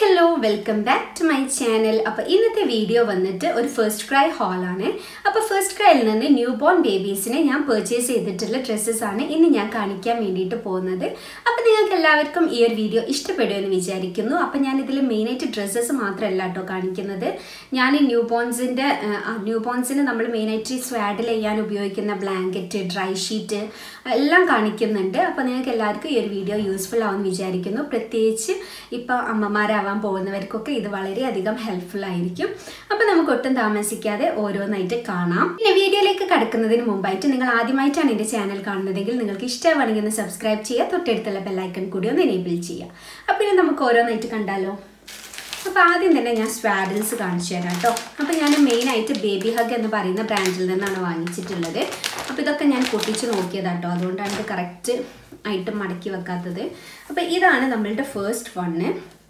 hello welcome back to my channel അപ്പോൾ ഇന്നത്തെ video വന്നിട്ട് ഒരു ഫസ്റ്റ് ക്രൈ ഹാളാണ് അപ്പോൾ ഫസ്റ്റ് ക്രൈയിൽ നിന്ന് ന്യൂ ബോൺ ബേബീസിനെ ഞാൻ പർച്ചേസ് ചെയ്തിട്ടുള്ള ഡ്രസ്സസ് ആണ് ഇന്ന് ഞാൻ കാണിക്കാൻ വേണ്ടിയിട്ട് പോകുന്നത് അപ്പോൾ നിങ്ങൾക്ക് എല്ലാവർക്കും ഈ ഒരു വീഡിയോ ഇഷ്ടപ്പെടുമെന്ന് വിചാരിക്കുന്നു അപ്പോൾ ഞാൻ ഇതിൽ മെയിനായിട്ട് ഡ്രസ്സസ് മാത്രമല്ല കേട്ടോ കാണിക്കുന്നത് ഞാൻ ന്യൂ ബോൺസിൻ്റെ ന്യൂ ബോൺസിന് നമ്മൾ മെയിനായിട്ട് സ്വാഡിൽ ചെയ്യാൻ ഉപയോഗിക്കുന്ന ബ്ലാങ്കറ്റ് ഡ്രൈ ഷീറ്റ് എല്ലാം കാണിക്കുന്നുണ്ട് അപ്പോൾ നിങ്ങൾക്ക് എല്ലാവർക്കും ഈ ഒരു വീഡിയോ യൂസ്ഫുൾ ആവുമെന്ന് വിചാരിക്കുന്നു പ്രത്യേകിച്ച് ഇപ്പോൾ അമ്മമാരാവാൻ പോകുന്നവർക്കൊക്കെ ഇത് വളരെയധികം ഹെൽപ്ഫുൾ ആയിരിക്കും അപ്പോൾ നമുക്ക് ഒട്ടും താമസിക്കാതെ ഓരോന്നായിട്ട് കാണാം പിന്നെ വീഡിയോയിലേക്ക് കടക്കുന്നതിന് മുമ്പായിട്ട് നിങ്ങൾ ആദ്യമായിട്ടാണ് എൻ്റെ ചാനൽ കാണുന്നതെങ്കിൽ നിങ്ങൾക്ക് ഇഷ്ടമാണെങ്കിൽ ഒന്ന് സബ്സ്ക്രൈബ് ചെയ്യുക തൊട്ടടുത്തുള്ള ബെല്ലൈക്കൺ കൂടി ഒന്ന് എനേബിൾ ചെയ്യുക അപ്പോൾ ഇനി നമുക്ക് ഓരോന്നായിട്ട് കണ്ടാലോ അപ്പോൾ ആദ്യം തന്നെ ഞാൻ സ്വാഡിൽസ് കാണിച്ചു തരാം കേട്ടോ അപ്പോൾ ഞാൻ മെയിനായിട്ട് ബേബി ഹഗ് എന്ന് പറയുന്ന ബ്രാൻഡിൽ നിന്നാണ് വാങ്ങിച്ചിട്ടുള്ളത് അപ്പോൾ ഇതൊക്കെ ഞാൻ പൊട്ടിച്ച് നോക്കിയതാണ് കേട്ടോ അതുകൊണ്ടാണ് ഇത് കറക്റ്റ് ആയിട്ട് മടക്കി വെക്കാത്തത് അപ്പോൾ ഇതാണ് നമ്മളുടെ ഫസ്റ്റ് വണ്ണ്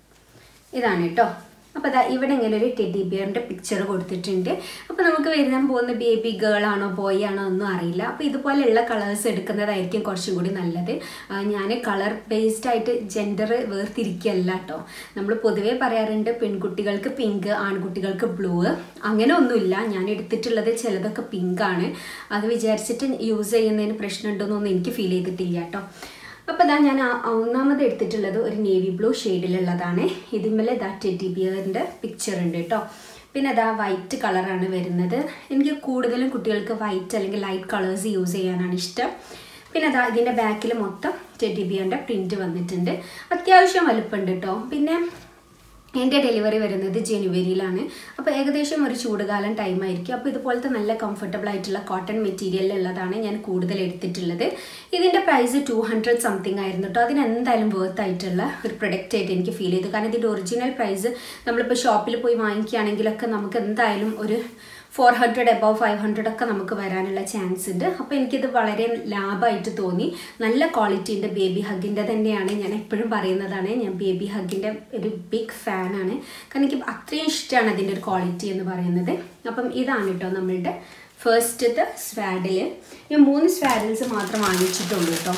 ഇതാണ് കേട്ടോ അപ്പോൾ അതാ ഇവിടെ ഇങ്ങനെ ഒരു ടെഡി ബിയറിൻ്റെ പിക്ചർ കൊടുത്തിട്ടുണ്ട് അപ്പോൾ നമുക്ക് വരുന്ന പോകുന്ന ബേബി ഗേൾ ആണോ ബോയ് ആണോ ഒന്നും അറിയില്ല അപ്പോൾ ഇതുപോലെയുള്ള കളേഴ്സ് എടുക്കുന്നതായിരിക്കും കുറച്ചും കൂടി നല്ലത് ഞാൻ കളർ ബേസ്ഡ് ആയിട്ട് ജെൻഡർ വേർതിരിക്കുകയല്ല കേട്ടോ നമ്മൾ പൊതുവേ പറയാറുണ്ട് പെൺകുട്ടികൾക്ക് പിങ്ക് ആൺകുട്ടികൾക്ക് ബ്ലൂ അങ്ങനെ ഒന്നുമില്ല ഞാൻ എടുത്തിട്ടുള്ളത് ചിലതൊക്കെ പിങ്കാണ് അത് വിചാരിച്ചിട്ട് യൂസ് ചെയ്യുന്നതിന് പ്രശ്നമുണ്ടോയെന്നൊന്നും എനിക്ക് ഫീൽ ചെയ്തിട്ടില്ല കേട്ടോ അപ്പോൾ ഇതാ ഞാൻ ഒന്നാമത് എടുത്തിട്ടുള്ളത് ഒരു നേവി ബ്ലൂ ഷെയ്ഡിലുള്ളതാണ് ഇതിന്മേലെ ഇതാ ടെഡി ബിയറിൻ്റെ പിക്ചർ ഉണ്ട് കേട്ടോ പിന്നെ അതാ വൈറ്റ് കളറാണ് വരുന്നത് എനിക്ക് കൂടുതലും കുട്ടികൾക്ക് വൈറ്റ് അല്ലെങ്കിൽ ലൈറ്റ് കളേഴ്സ് യൂസ് ചെയ്യാനാണ് ഇഷ്ടം പിന്നെ അതാ ഇതിൻ്റെ ബാക്കിൽ മൊത്തം ടെഡി ബിയറിൻ്റെ പ്രിൻറ്റ് വന്നിട്ടുണ്ട് അത്യാവശ്യം വലുപ്പമുണ്ട് കേട്ടോ പിന്നെ എൻ്റെ ഡെലിവറി വരുന്നത് ജനുവരിയിലാണ് അപ്പോൾ ഏകദേശം ഒരു ചൂടുകാലം ടൈം ആയിരിക്കും അപ്പോൾ ഇതുപോലത്തെ നല്ല കംഫർട്ടബിൾ ആയിട്ടുള്ള കോട്ടൺ മെറ്റീരിയലിലുള്ളതാണ് ഞാൻ കൂടുതൽ എടുത്തിട്ടുള്ളത് ഇതിൻ്റെ പ്രൈസ് ടു ഹൺഡ്രഡ് സംതിങ് ആയിരുന്നു കേട്ടോ അതിന് എന്തായാലും വേർത്ത് ആയിട്ടുള്ള ഒരു പ്രൊഡക്റ്റ് ആയിട്ട് എനിക്ക് ഫീൽ ചെയ്തു കാരണം ഇതിൻ്റെ ഒറിജിനൽ പ്രൈസ് നമ്മളിപ്പോൾ ഷോപ്പിൽ പോയി വാങ്ങിക്കുകയാണെങ്കിലൊക്കെ നമുക്ക് എന്തായാലും ഒരു four hundred above five hundred ഒക്കെ നമുക്ക് വരാനുള്ള ചാൻസ് ഉണ്ട് അപ്പോൾ എനിക്കിത് വളരെ ലാഭമായിട്ട് തോന്നി നല്ല ക്വാളിറ്റീൻ്റെ ബേബി ഹഗിൻ്റെ തന്നെയാണ് ഞാൻ എപ്പോഴും പറയുന്നതാണ് ഞാൻ ബേബി ഹഗിൻ്റെ ഒരു ബിഗ് ഫാനാണ് കാരണം എനിക്ക് അത്രയും ഇഷ്ടമാണ് അതിൻ്റെ ഒരു ക്വാളിറ്റി എന്ന് പറയുന്നത് അപ്പം ഇതാണ് കേട്ടോ നമ്മളുടെ ഫസ്റ്റത്തെ സ്വാഡിൽ ഞാൻ മൂന്ന് സ്വാഡിൽസ് മാത്രം വാങ്ങിച്ചിട്ടുള്ളൂ കേട്ടോ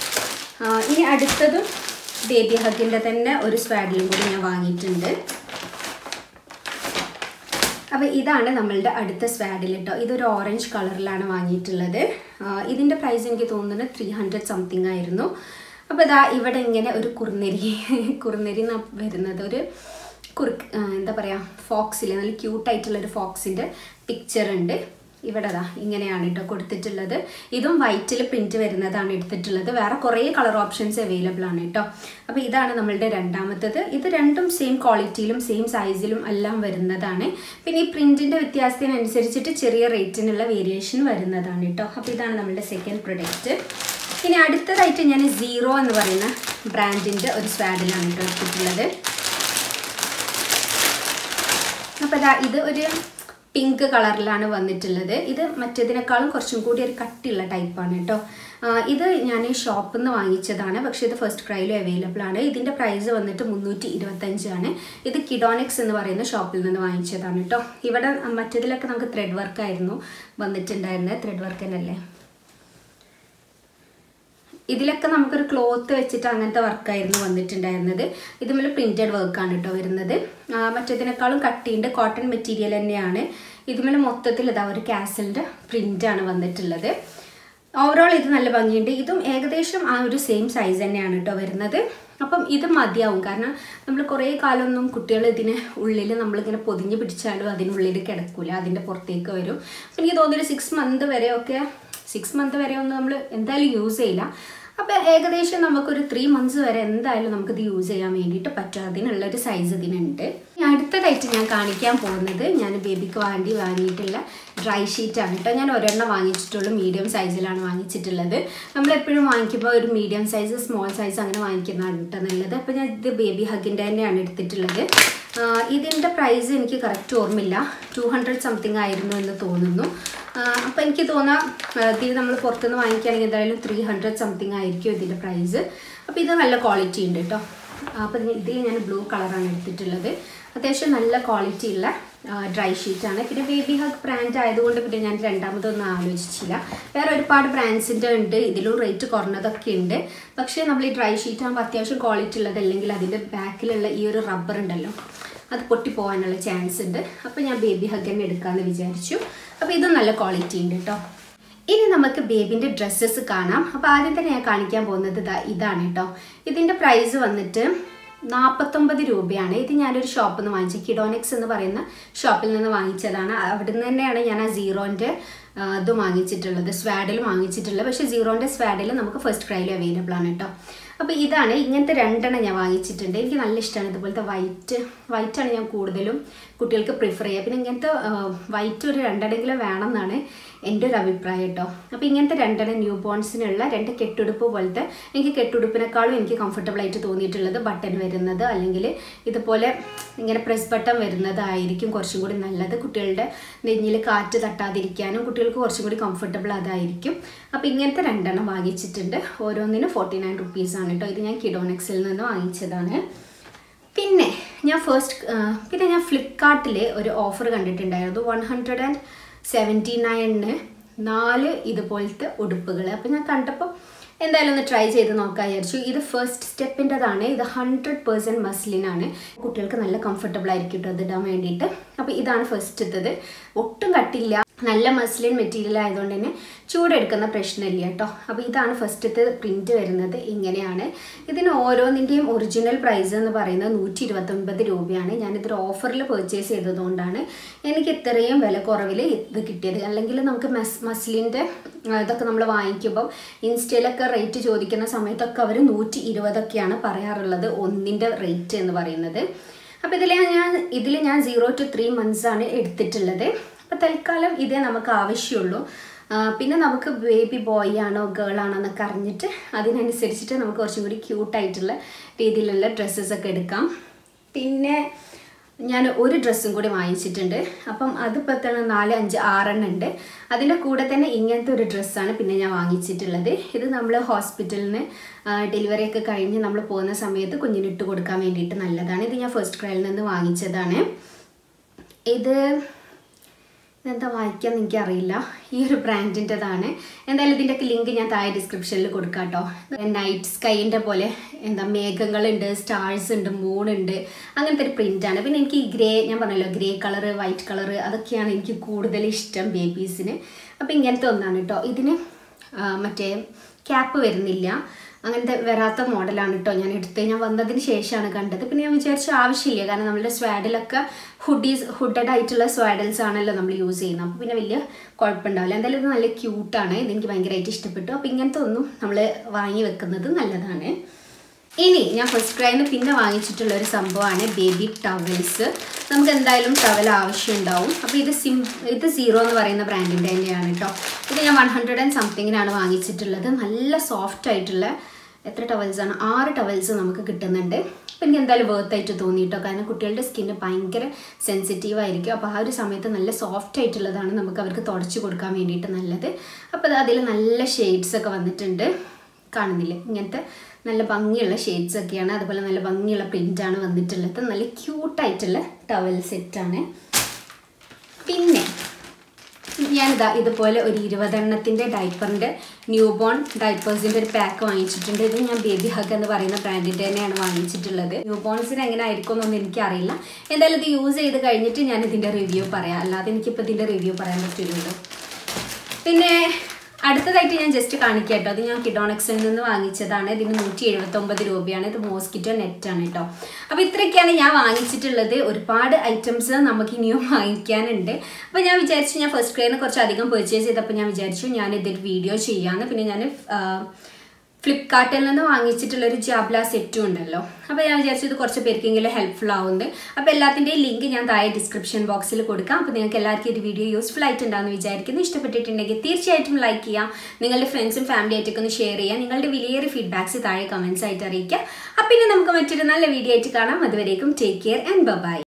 ഇനി അടുത്തതും ബേബി ഹഗിൻ്റെ തന്നെ ഒരു സ്വാഡിലും കൂടി ഞാൻ വാങ്ങിയിട്ടുണ്ട് അപ്പോൾ ഇതാണ് നമ്മളുടെ അടുത്ത സ്വാഡിൽ കേട്ടോ ഇതൊരു ഓറഞ്ച് കളറിലാണ് വാങ്ങിയിട്ടുള്ളത് ഇതിൻ്റെ പ്രൈസ് എനിക്ക് തോന്നുന്നത് ത്രീ ഹൺഡ്രഡ് സംതിങ് ആയിരുന്നു അപ്പോൾ ഇതാ ഇവിടെ ഇങ്ങനെ ഒരു കുറുനരി കുറുനരി വരുന്നത് ഒരു കുറുക്ക് എന്താ പറയുക ഫോക്സിൽ നല്ല ക്യൂട്ടായിട്ടുള്ളൊരു ഫോക്സിൻ്റെ പിക്ചർ ഉണ്ട് ഇവിടെ അതാ ഇങ്ങനെയാണ് കേട്ടോ കൊടുത്തിട്ടുള്ളത് ഇതും വൈറ്റിൽ പ്രിൻറ്റ് വരുന്നതാണ് എടുത്തിട്ടുള്ളത് വേറെ കുറേ കളർ ഓപ്ഷൻസ് അവൈലബിൾ ആണ് കേട്ടോ അപ്പോൾ ഇതാണ് നമ്മളുടെ രണ്ടാമത്തത് ഇത് രണ്ടും സെയിം ക്വാളിറ്റിയിലും സെയിം സൈസിലും എല്ലാം വരുന്നതാണ് പിന്നെ ഈ പ്രിൻറ്റിൻ്റെ വ്യത്യാസത്തിനനുസരിച്ചിട്ട് ചെറിയ റേറ്റിനുള്ള വേരിയേഷൻ വരുന്നതാണ് കേട്ടോ അപ്പോൾ ഇതാണ് നമ്മളുടെ സെക്കൻഡ് പ്രൊഡക്റ്റ് ഇനി അടുത്തതായിട്ട് ഞാൻ സീറോ എന്ന് പറയുന്ന ബ്രാൻഡിൻ്റെ ഒരു സ്വാഡിലാണ് കേട്ടോ എടുത്തിട്ടുള്ളത് അപ്പോൾ ഇതാ ഇത് ഒരു പിങ്ക് കളറിലാണ് വന്നിട്ടുള്ളത് ഇത് മറ്റേതിനേക്കാളും കുറച്ചും കൂടി ഒരു കട്ടിയുള്ള ടൈപ്പാണ് കേട്ടോ ഇത് ഞാൻ ഷോപ്പിൽ നിന്ന് വാങ്ങിച്ചതാണ് പക്ഷേ ഇത് ഫസ്റ്റ് ക്രൈയിലും അവൈലബിൾ ആണ് ഇതിൻ്റെ പ്രൈസ് വന്നിട്ട് മുന്നൂറ്റി ഇരുപത്തഞ്ചാണ് ഇത് കിഡോണിക്സ് എന്ന് പറയുന്ന ഷോപ്പിൽ നിന്ന് വാങ്ങിച്ചതാണ് കേട്ടോ ഇവിടെ മറ്റേതിലൊക്കെ നമുക്ക് ത്രെഡ് വർക്കായിരുന്നു വന്നിട്ടുണ്ടായിരുന്നത് ത്രെഡ് വർക്ക് തന്നെയല്ലേ ഇതിലൊക്കെ നമുക്കൊരു ക്ലോത്ത് വെച്ചിട്ട് അങ്ങനത്തെ വർക്കായിരുന്നു വന്നിട്ടുണ്ടായിരുന്നത് ഇതുമേൽ പ്രിൻറ്റഡ് വർക്കാണ് കേട്ടോ വരുന്നത് മറ്റേതിനേക്കാളും കട്ടിയുണ്ട് കോട്ടൺ മെറ്റീരിയൽ തന്നെയാണ് ഇതുമേൽ മൊത്തത്തിൽ ഇതാ ഒരു കാസലിൻ്റെ പ്രിൻ്റാണ് വന്നിട്ടുള്ളത് ഓവറോൾ ഇത് നല്ല ഭംഗിയുണ്ട് ഇതും ഏകദേശം ആ ഒരു സെയിം സൈസ് തന്നെയാണ് കേട്ടോ വരുന്നത് അപ്പം ഇത് മതിയാവും കാരണം നമ്മൾ കുറേ കാലമൊന്നും കുട്ടികൾ ഇതിന് ഉള്ളിൽ നമ്മളിങ്ങനെ പൊതിഞ്ഞ് പിടിച്ചാലും അതിനുള്ളിൽ കിടക്കില്ല അതിൻ്റെ പുറത്തേക്ക് വരും അപ്പം എനിക്ക് തോന്നുന്നു സിക്സ് മന്ത് വരെയൊക്കെ സിക്സ് മന്ത് വരെ ഒന്നും നമ്മൾ എന്തായാലും യൂസ് ചെയ്യില്ല അപ്പോൾ ഏകദേശം നമുക്കൊരു ത്രീ മന്ത്സ് വരെ എന്തായാലും നമുക്കിത് യൂസ് ചെയ്യാൻ വേണ്ടിയിട്ട് പറ്റും അതിനുള്ളൊരു സൈസ് ഇതിനുണ്ട് അടുത്തതായിട്ട് ഞാൻ കാണിക്കാൻ പോകുന്നത് ഞാൻ ബേബിക്ക് വേണ്ടി വാങ്ങിയിട്ടുള്ള ഡ്രൈ ഷീറ്റാണ് കേട്ടോ ഞാൻ ഒരെണ്ണം വാങ്ങിച്ചിട്ടുള്ളൂ മീഡിയം സൈസിലാണ് വാങ്ങിച്ചിട്ടുള്ളത് നമ്മളെപ്പോഴും വാങ്ങിക്കുമ്പോൾ ഒരു മീഡിയം സൈസ് സ്മോൾ സൈസ് അങ്ങനെ വാങ്ങിക്കുന്നതാണ് കേട്ടോ നല്ലത് അപ്പോൾ ഞാൻ ഇത് ബേബി ഹഗിൻ്റെ തന്നെയാണ് എടുത്തിട്ടുള്ളത് ഇതിൻ്റെ പ്രൈസ് എനിക്ക് കറക്റ്റ് ഓർമ്മയില്ല ടു ഹൺഡ്രഡ് സംതിങ് ആയിരുന്നു എന്ന് തോന്നുന്നു അപ്പോൾ എനിക്ക് തോന്നാം ഇത് നമ്മൾ പുറത്തുനിന്ന് വാങ്ങിക്കുകയാണെങ്കിൽ എന്തായാലും ത്രീ ഹൺഡ്രഡ് സംതിങ് ആയിരിക്കും ഇതിൻ്റെ പ്രൈസ് അപ്പോൾ ഇത് നല്ല ക്വാളിറ്റി ഉണ്ട് കേട്ടോ അപ്പോൾ ഇതിൽ ഞാൻ ബ്ലൂ കളറാണ് എടുത്തിട്ടുള്ളത് അത്യാവശ്യം നല്ല ക്വാളിറ്റി ഉള്ള ഡ്രൈ ഷീറ്റാണ് പിന്നെ ബേബി ഹഗ് ബ്രാൻഡ് ആയതുകൊണ്ട് പിന്നെ ഞാൻ രണ്ടാമതൊന്നും ആലോചിച്ചില്ല വേറെ ഒരുപാട് ബ്രാൻഡ്സിൻ്റെ ഉണ്ട് ഇതിലും റേറ്റ് കുറഞ്ഞതൊക്കെ ഉണ്ട് പക്ഷേ നമ്മൾ ഈ ഡ്രൈ ഷീറ്റ് ആകുമ്പോൾ അത്യാവശ്യം ക്വാളിറ്റി ഉള്ളത് അല്ലെങ്കിൽ അതിൻ്റെ ബാക്കിലുള്ള ഈ ഒരു റബ്ബർ ഉണ്ടല്ലോ അത് പൊട്ടിപ്പോകാനുള്ള ചാൻസ് ഉണ്ട് അപ്പോൾ ഞാൻ ബേബി ഹഗ് തന്നെ എടുക്കാമെന്ന് വിചാരിച്ചു അപ്പോൾ ഇതും നല്ല ക്വാളിറ്റി ഉണ്ട് കേട്ടോ ഇനി നമുക്ക് ബേബിൻ്റെ ഡ്രസ്സസ് കാണാം അപ്പോൾ ആദ്യം തന്നെ ഞാൻ കാണിക്കാൻ പോകുന്നത് ഇതാ ഇതാണ് കേട്ടോ ഇതിൻ്റെ പ്രൈസ് വന്നിട്ട് നാൽപ്പത്തൊമ്പത് രൂപയാണ് ഇത് ഞാനൊരു ഷോപ്പിൽ നിന്ന് വാങ്ങിച്ചു കിഡോനിക്സ് എന്ന് പറയുന്ന ഷോപ്പിൽ നിന്ന് വാങ്ങിച്ചതാണ് അവിടെ നിന്ന് തന്നെയാണ് ഞാൻ ആ സീറോൻ്റെ ഇത് വാങ്ങിച്ചിട്ടുള്ളത് സ്വാഡിൽ വാങ്ങിച്ചിട്ടുള്ളത് പക്ഷേ സീറോൻ്റെ സ്വാഡിൽ നമുക്ക് ഫസ്റ്റ് ക്രൈയിൽ അവൈലബിൾ ആണ് കേട്ടോ അപ്പോൾ ഇതാണ് ഇങ്ങനത്തെ രണ്ടെണ്ണം ഞാൻ വാങ്ങിച്ചിട്ടുണ്ട് എനിക്ക് നല്ല ഇഷ്ടമാണ് ഇതുപോലത്തെ വൈറ്റ് വൈറ്റാണ് ഞാൻ കൂടുതലും കുട്ടികൾക്ക് പ്രിഫർ ചെയ്യുക പിന്നെ ഇങ്ങനത്തെ വൈറ്റ് ഒരു രണ്ടെണ്ണെങ്കിലും വേണം എന്നാണ് എൻ്റെ ഒരു അഭിപ്രായം കേട്ടോ അപ്പോൾ ഇങ്ങനത്തെ രണ്ടെണ്ണം ന്യൂ ബോൺസിനുള്ള രണ്ട് കെട്ടുടുപ്പ് പോലത്തെ എനിക്ക് കെട്ടുടുപ്പിനേക്കാളും എനിക്ക് കംഫർട്ടബിൾ ആയിട്ട് തോന്നിയിട്ടുള്ളത് ബട്ടൺ വരുന്നത് അല്ലെങ്കിൽ ഇതുപോലെ ഇങ്ങനെ പ്രസ് ബട്ടൺ വരുന്നതായിരിക്കും കുറച്ചും കൂടി നല്ലത് കുട്ടികളുടെ നെഞ്ഞിൽ കാറ്റ് തട്ടാതിരിക്കാനും കുട്ടികൾക്ക് കുറച്ചും കൂടി കംഫർട്ടബിൾ അതായിരിക്കും അപ്പോൾ ഇങ്ങനത്തെ രണ്ടെണ്ണം വാങ്ങിച്ചിട്ടുണ്ട് ഓരോന്നിനും ഫോർട്ടി നയൻ റുപ്പീസാണ് കേട്ടോ ഇത് ഞാൻ കിഡോനെക്സിൽ നിന്ന് വാങ്ങിച്ചതാണ് പിന്നെ ഞാൻ ഫസ്റ്റ് പിന്നെ ഞാൻ ഫ്ലിപ്കാർട്ടിൽ ഒരു ഓഫർ കണ്ടിട്ടുണ്ടായിരുന്നു വൺ ഹൺഡ്രഡ് ആൻഡ് സെവൻറ്റി നയനിന് നാല് ഇതുപോലത്തെ ഉടുപ്പുകൾ അപ്പോൾ ഞാൻ കണ്ടപ്പോൾ എന്തായാലും ഒന്ന് ട്രൈ ചെയ്ത് നോക്കാൻ വിചാരിച്ചു ഇത് ഫസ്റ്റ് സ്റ്റെപ്പിൻ്റെതാണ് ഇത് ഹൺഡ്രഡ് പേഴ്സൻറ്റ് മസ്ലിനാണ് കുട്ടികൾക്ക് നല്ല കംഫർട്ടബിൾ ആയിരിക്കും കേട്ടോ അത് ഇടാൻ വേണ്ടിയിട്ട് അപ്പോൾ ഇതാണ് ഫസ്റ്റത്തത് ഒട്ടും കട്ടില്ല നല്ല മസ്ലിൻ മെറ്റീരിയൽ ആയതുകൊണ്ട് തന്നെ ചൂടെടുക്കുന്ന പ്രശ്നമില്ല കേട്ടോ അപ്പോൾ ഇതാണ് ഫസ്റ്റത്തെ പ്രിൻറ്റ് വരുന്നത് ഇങ്ങനെയാണ് ഇതിന് ഓരോന്നിൻ്റെയും ഒറിജിനൽ പ്രൈസ് എന്ന് പറയുന്നത് നൂറ്റി ഇരുപത്തൊൻപത് രൂപയാണ് ഞാനിതൊരു ഓഫറിൽ പർച്ചേസ് ചെയ്തതുകൊണ്ടാണ് എനിക്ക് ഇത്രയും വില കുറവിൽ ഇത് കിട്ടിയത് അല്ലെങ്കിൽ നമുക്ക് മസ് മസ്ലിൻ്റെ ഇതൊക്കെ നമ്മൾ വാങ്ങിക്കുമ്പോൾ ഇൻസ്റ്റയിലൊക്കെ റേറ്റ് ചോദിക്കുന്ന സമയത്തൊക്കെ അവർ നൂറ്റി ഇരുപതൊക്കെയാണ് പറയാറുള്ളത് ഒന്നിൻ്റെ റേറ്റ് എന്ന് പറയുന്നത് അപ്പോൾ ഇതിൽ ഞാൻ ഇതിൽ ഞാൻ സീറോ ടു ത്രീ മന്ത്സ് ആണ് എടുത്തിട്ടുള്ളത് അപ്പോൾ തൽക്കാലം ഇതേ നമുക്ക് ആവശ്യമുള്ളൂ പിന്നെ നമുക്ക് ബേബി ബോയ് ആണോ ഗേൾ ആണോ എന്നൊക്കെ അറിഞ്ഞിട്ട് അതിനനുസരിച്ചിട്ട് നമുക്ക് കുറച്ചും കൂടി ക്യൂട്ടായിട്ടുള്ള രീതിയിലുള്ള ഡ്രസ്സസ് ഒക്കെ എടുക്കാം പിന്നെ ഞാൻ ഒരു ഡ്രസ്സും കൂടി വാങ്ങിച്ചിട്ടുണ്ട് അപ്പം അതിപ്പോൾ തന്നെ നാല് അഞ്ച് ആറെണ്ണം ഉണ്ട് അതിൻ്റെ കൂടെ തന്നെ ഇങ്ങനത്തെ ഒരു ഡ്രസ്സാണ് പിന്നെ ഞാൻ വാങ്ങിച്ചിട്ടുള്ളത് ഇത് നമ്മൾ ഹോസ്പിറ്റലിൽ നിന്ന് ഡെലിവറി ഒക്കെ കഴിഞ്ഞ് നമ്മൾ പോകുന്ന സമയത്ത് കുഞ്ഞിനിട്ട് കൊടുക്കാൻ വേണ്ടിയിട്ട് നല്ലതാണ് ഇത് ഞാൻ ഫസ്റ്റ് ക്രൈയിൽ നിന്ന് വാങ്ങിച്ചതാണ് ഇത് ഇതെന്താ വായിക്കാൻ എനിക്കറിയില്ല ഈ ഒരു ബ്രാൻഡിൻ്റെതാണ് എന്തായാലും ഇതിൻ്റെയൊക്കെ ലിങ്ക് ഞാൻ താഴെ ഡിസ്ക്രിപ്ഷനിൽ കൊടുക്കാം കേട്ടോ നൈറ്റ് സ്കൈൻ്റെ പോലെ എന്താ മേഘങ്ങളുണ്ട് സ്റ്റാർസ് ഉണ്ട് മൂണുണ്ട് അങ്ങനത്തെ ഒരു പ്രിൻ്റാണ് പിന്നെ എനിക്ക് ഈ ഗ്രേ ഞാൻ പറഞ്ഞല്ലോ ഗ്രേ കളറ് വൈറ്റ് കളറ് അതൊക്കെയാണ് എനിക്ക് കൂടുതൽ ഇഷ്ടം ബേബീസിന് അപ്പോൾ ഇങ്ങനത്തെ ഒന്നാണ് കേട്ടോ ഇതിന് മറ്റേ ക്യാപ്പ് വരുന്നില്ല അങ്ങനത്തെ വരാത്ത മോഡലാണ് കേട്ടോ ഞാൻ എടുത്ത് ഞാൻ വന്നതിന് ശേഷമാണ് കണ്ടത് പിന്നെ ഞാൻ വിചാരിച്ചു ആവശ്യമില്ല കാരണം നമ്മുടെ സ്വാഡിലൊക്കെ ഹുഡീസ് ഹുഡഡ് ആയിട്ടുള്ള സ്വാഡൽസ് ആണല്ലോ നമ്മൾ യൂസ് ചെയ്യുന്നത് അപ്പോൾ പിന്നെ വലിയ കുഴപ്പമുണ്ടാവില്ല എന്തായാലും ഇത് നല്ല ക്യൂട്ടാണ് ഇതെനിക്ക് ഭയങ്കരമായിട്ട് ഇഷ്ടപ്പെട്ടു അപ്പോൾ ഇങ്ങനത്തെ ഒന്നും നമ്മൾ വാങ്ങി വെക്കുന്നത് നല്ലതാണ് ഇനി ഞാൻ ഫസ്റ്റ് ക്രൈന്ന് പിന്നെ വാങ്ങിച്ചിട്ടുള്ള ഒരു സംഭവമാണ് ബേബി ടവൽസ് നമുക്ക് എന്തായാലും ടവൽ ആവശ്യമുണ്ടാവും അപ്പോൾ ഇത് സിം ഇത് സീറോ എന്ന് പറയുന്ന ബ്രാൻഡിൻ്റെ തന്നെയാണ് കേട്ടോ ഇത് ഞാൻ വൺ ഹൺഡ്രഡ് ആൻഡ് സംതിങ്ങിനാണ് വാങ്ങിച്ചിട്ടുള്ളത് നല്ല സോഫ്റ്റ് ആയിട്ടുള്ള എത്ര ടവൽസാണ് ആറ് ടവൽസ് നമുക്ക് കിട്ടുന്നുണ്ട് അപ്പം എനിക്ക് എന്തായാലും വേർത്ത് ആയിട്ട് തോന്നി കേട്ടോ കാരണം കുട്ടികളുടെ സ്കിന്ന് ഭയങ്കര സെൻസിറ്റീവ് ആയിരിക്കും അപ്പോൾ ആ ഒരു സമയത്ത് നല്ല സോഫ്റ്റ് ആയിട്ടുള്ളതാണ് നമുക്ക് അവർക്ക് തുടച്ച് കൊടുക്കാൻ വേണ്ടിയിട്ട് നല്ലത് അപ്പോൾ അതിൽ നല്ല ഷെയ്ഡ്സ് ഒക്കെ വന്നിട്ടുണ്ട് കാണുന്നില്ലേ ഇങ്ങനത്തെ നല്ല ഭംഗിയുള്ള ഷെയ്ഡ്സ് ഒക്കെയാണ് അതുപോലെ നല്ല ഭംഗിയുള്ള പ്രിൻ്റാണ് വന്നിട്ടുള്ളത് നല്ല ക്യൂട്ടായിട്ടുള്ള ടവൽ സെറ്റാണ് പിന്നെ ഞാനിതാ ഇതുപോലെ ഒരു ഇരുപതെണ്ണത്തിൻ്റെ ഡൈപ്പറിൻ്റെ ന്യൂ ബോൺ ഡൈപ്പേഴ്സിൻ്റെ ഒരു പാക്ക് വാങ്ങിച്ചിട്ടുണ്ട് ഇത് ഞാൻ ബേബി ഹഗ് എന്ന് പറയുന്ന ബ്രാൻഡിൻ്റെ തന്നെയാണ് വാങ്ങിച്ചിട്ടുള്ളത് ന്യൂ ബോൺസിന് എങ്ങനെ ആയിരിക്കും എന്നൊന്നും എനിക്കറിയില്ല എന്തായാലും ഇത് യൂസ് ചെയ്ത് കഴിഞ്ഞിട്ട് ഞാൻ ഇതിൻ്റെ റിവ്യൂ പറയാം അല്ലാതെ എനിക്കിപ്പോൾ ഇതിൻ്റെ റിവ്യൂ പറയാൻ പറ്റില്ലല്ലോ പിന്നെ അടുത്തതായിട്ട് ഞാൻ ജസ്റ്റ് കാണിക്കാം കേട്ടോ അത് ഞാൻ കിഡോണക്സിൽ നിന്ന് വാങ്ങിച്ചതാണ് ഇതിന് നൂറ്റി എഴുപത്തൊമ്പത് രൂപയാണ് ഇത് മോസ്കിറ്റോ നെറ്റാണ് കേട്ടോ അപ്പോൾ ഇത്രയൊക്കെയാണ് ഞാൻ വാങ്ങിച്ചിട്ടുള്ളത് ഒരുപാട് ഐറ്റംസ് നമുക്ക് ഇനിയും വാങ്ങിക്കാനുണ്ട് അപ്പോൾ ഞാൻ വിചാരിച്ചു ഞാൻ ഫസ്റ്റ് ക്രൈന്ന് കുറച്ച് അധികം പർച്ചേസ് ചെയ്തപ്പോൾ ഞാൻ വിചാരിച്ചു ഞാൻ ഇതൊരു വീഡിയോ ചെയ്യാമെന്ന് പിന്നെ ഞാൻ ഫ്ലിപ്കാർട്ടിൽ നിന്ന് വാങ്ങിച്ചിട്ടുള്ള ഒരു ജാബ്ല സെറ്റും ഉണ്ടല്ലോ അപ്പോൾ ഞാൻ വിചാരിച്ചു ഇത് കുറച്ച് പേർക്കെങ്കിലും ഹെൽപ്ഫുൾ ആവുന്നുണ്ട് അപ്പോൾ എല്ലാത്തിൻ്റെയും ലിങ്ക് ഞാൻ താഴെ ഡിസ്ക്രിപ്ഷൻ ബോക്സിൽ കൊടുക്കാം അപ്പോൾ നിങ്ങൾക്ക് എല്ലാവർക്കും ഒരു വീഡിയോ യൂസ്ഫുൾ ആയിട്ടുണ്ടാകുമെന്ന് വിചാരിക്കുന്നു ഇഷ്ടപ്പെട്ടിട്ടുണ്ടെങ്കിൽ തീർച്ചയായിട്ടും ലൈക്ക് ചെയ്യാം നിങ്ങളുടെ ഫ്രണ്ട്സും ഫാമിലി ആയിട്ടൊക്കെ ഒന്ന് ഷെയർ ചെയ്യാം നിങ്ങളുടെ വിലയേറിയ ഫീഡ്ബാക്സ് താഴെ കമൻസ് ആയിട്ട് അറിയിക്കുക അപ്പം പിന്നെ നമുക്ക് മറ്റൊരു നല്ല വീഡിയോ ആയിട്ട് കാണാം അതുവരേക്കും ടേക്ക് കെയർ ആൻഡ് ബൈ